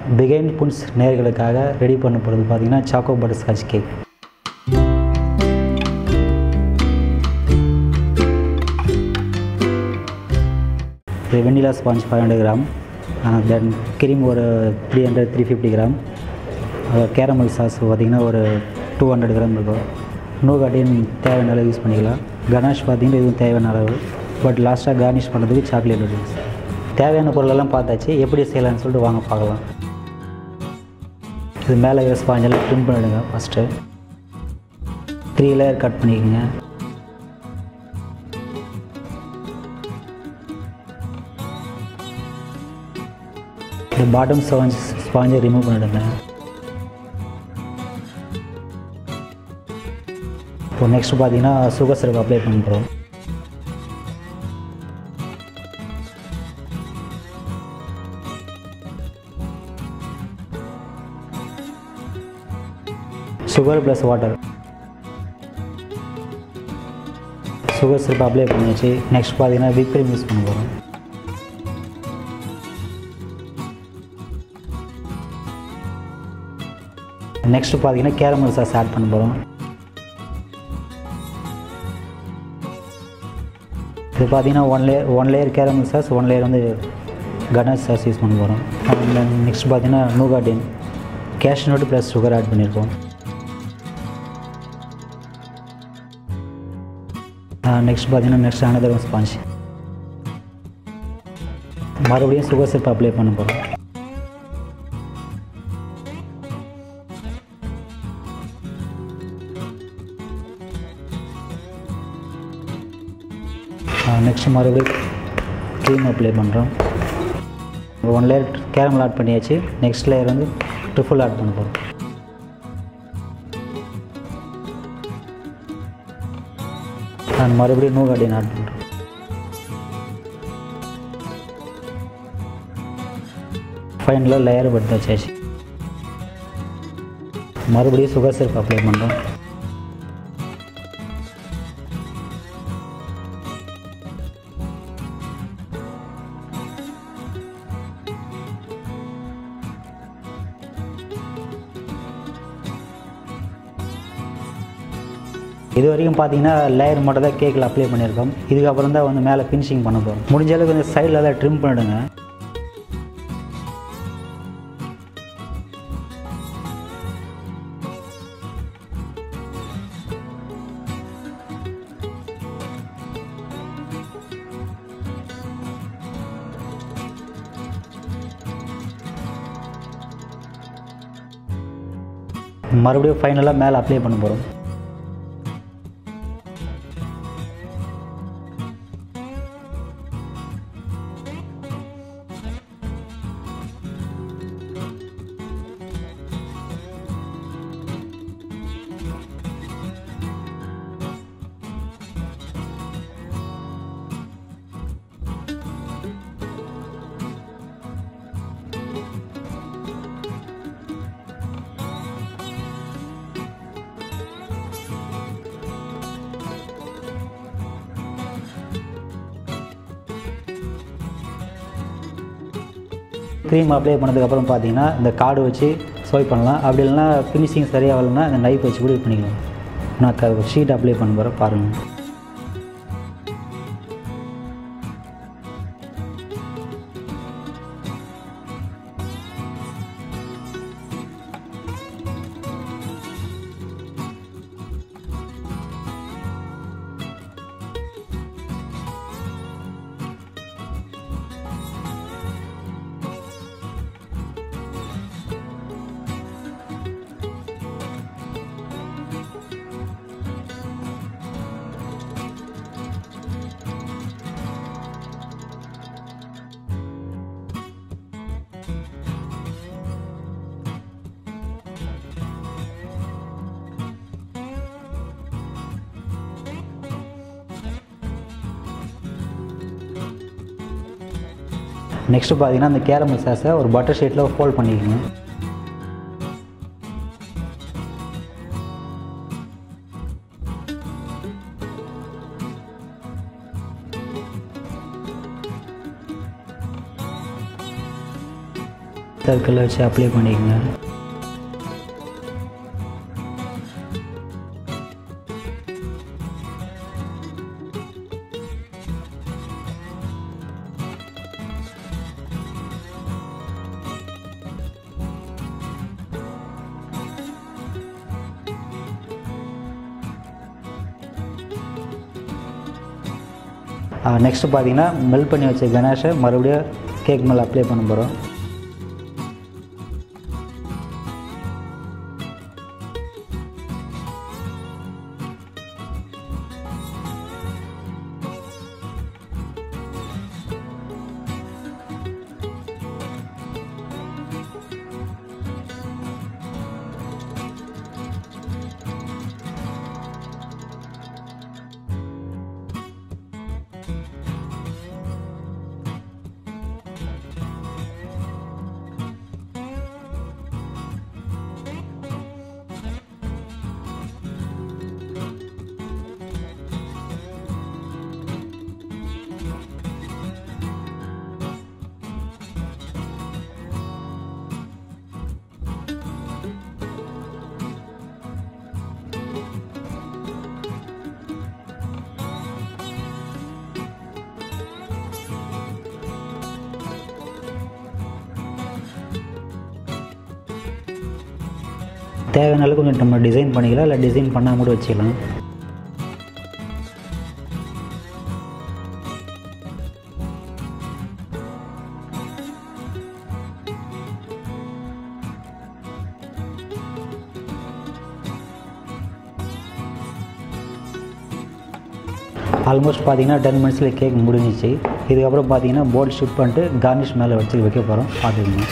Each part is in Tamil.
பிகைன் புன்ஸ் நேர்களுக்காக ரெடி பண்ண போகிறது பார்த்தீங்கன்னா சாக்கோ பட்டர் ஸ்காட்ச் கேக் இது vanilla sponge five hundred gram then cream ஒரு three hundred three fifty gram caramel sauce பார்த்திங்கன்னா ஒரு டூ ஹண்ட்ரட் கிராம் இருக்கும் நூகாட்டின் தேவையான அளவு யூஸ் பண்ணிக்கலாம் கனாஷ் பார்த்திங்கன்னா இதுவும் தேவையான அளவு பட் லாஸ்ட்டாக கார்னிஷ் பண்ணுறதுக்கு சாக்லேட் நூடுல்ஸ் தேவையான பொருளெல்லாம் பார்த்தாச்சு எப்படி செய்யலாம்னு சொல்லிட்டு வாங்க பார்க்கலாம் இது மேலே இருக்கிற ஸ்பாஞ்செல்லாம் ட்ரிம் பண்ணிவிடுங்க ஃபஸ்ட்டு த்ரீ லேயர் கட் பண்ணிக்கோங்க இந்த பாட்டம் ஸ்பாஞ்ச் ஸ்பாஞ்சை ரிமூவ் பண்ணிவிடுங்க இப்போ நெக்ஸ்ட் பார்த்தீங்கன்னா சுகர் சிரப் அப்ளை பண்ணுறோம் sugar plus water sugar syrup apply பண்ணியாச்சு நெக்ஸ்ட் பார்த்தீங்கன்னா விப் க்ரீம் யூஸ் பண்ண போகிறோம் நெக்ஸ்ட் பார்த்தீங்கன்னா கேரமல் சாஸ் ஆட் பண்ண போகிறோம் இது பார்த்தீங்கன்னா one layer one layer caramel sauce one layer வந்து கனாஷ் சாஸ் யூஸ் பண்ண போகிறோம் நெக்ஸ்ட் பார்த்தீங்கன்னா nougatine cashew nut plus sugar add பண்ணியிருக்கோம் நெக்ஸ்ட் பார்த்தீங்கன்னா நெக்ஸ்ட் அனதர் ஸ்பாஞ்ச் மறுபடியும் சுகர் சிரப் அப்ளை பண்ண போகிறோம் நெக்ஸ்ட் மறுபடியும் க்ரீம் அப்ளை பண்ணுறோம் ஒன் லேயர் கேரமல் ஆட் பண்ணியாச்சு நெக்ஸ்ட் லேயர் வந்து ட்ரிஃபுல் ஆட் பண்ண போகிறோம் நான் மறுபடியும் நூகாடின் ஆட் பண்ணுறோம் ஃபைனலாக லேயர் படுத்தாச்சு மறுபடியும் சுகர் சிரப் அப்ளை பண்ணுறோம் இது வரைக்கும் பார்த்தீங்கன்னா லேயர் மட்டும் தான் கேக்கில் அப்ளை பண்ணியிருக்கோம் இதுக்கப்புறம் தான் வந்து மேலே ஃபினிஷிங் பண்ண போகிறோம் முடிஞ்ச அளவுக்கு இந்த சைடில் தான் ட்ரிம் பண்ணிடுங்க மறுபடியும் ஃபைனலாக மேலே அப்ளை பண்ண போகிறோம் க்ரீம் அப்ளை பண்ணதுக்கப்புறம் பார்த்தீங்கன்னா இந்த கார்டு வச்சு ஸ்வைப் பண்ணலாம் அப்படி இல்லைன்னா ஃபினிஷிங் சரியாகலைன்னா இந்த நைஃப் வச்சு கூட இது பண்ணிக்கலாம் நான் க ஷீட் அப்ளை பண்ண போகிறேன் பாருங்கள் நெக்ஸ்ட்டு பார்த்தீங்கன்னா அந்த கேரமல் சாஸை ஒரு பட்டர் ஷீட்டில் ஃபோல்ட் பண்ணிக்கணும் சர்க்கிள் வச்சு அப்ளை பண்ணிக்கோங்க நெக்ஸ்ட்டு பார்த்தீங்கன்னா மெல்ட் பண்ணி வச்ச கணேஷை மறுபடியும் கேக் மேலே அப்ளை பண்ண போகிறோம் தேவையான அளவுக்கு கொஞ்சம் நம்ம டிசைன் பண்ணிக்கலாம் இல்லை டிசைன் பண்ணால் கூட வச்சுக்கலாம் ஆல்மோஸ்ட் பார்த்தீங்கன்னா டென் மினிட்ஸில் கேக் முடிஞ்சிச்சு இதுக்கப்புறம் பார்த்தீங்கன்னா போர்டு ஷிஃப்ட் பண்ணிட்டு கார்னிஷ் மேலே வச்சு வைக்க போகிறோம் பார்த்துக்கோங்க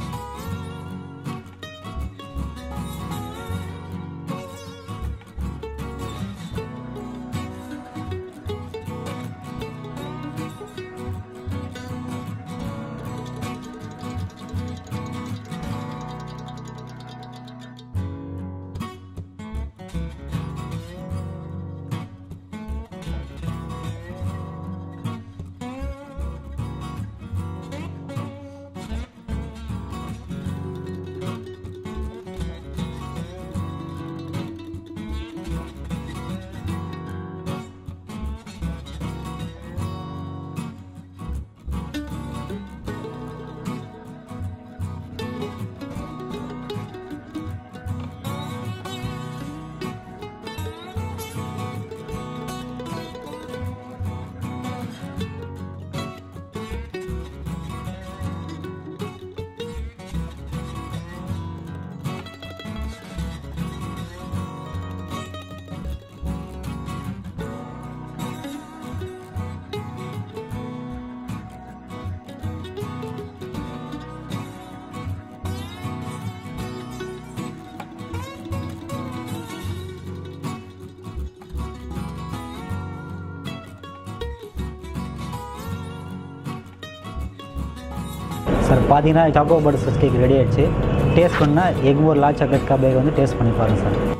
சார் பார்த்தீங்கன்னா சாக்கோ பட்டர் கேக் ரெடி ஆயிடுச்சு டேஸ்ட் பண்ணால் எக்மோர் லா சாக்லேட் கபேக் வந்து டேஸ்ட் பண்ணி பாருங்கள் சார்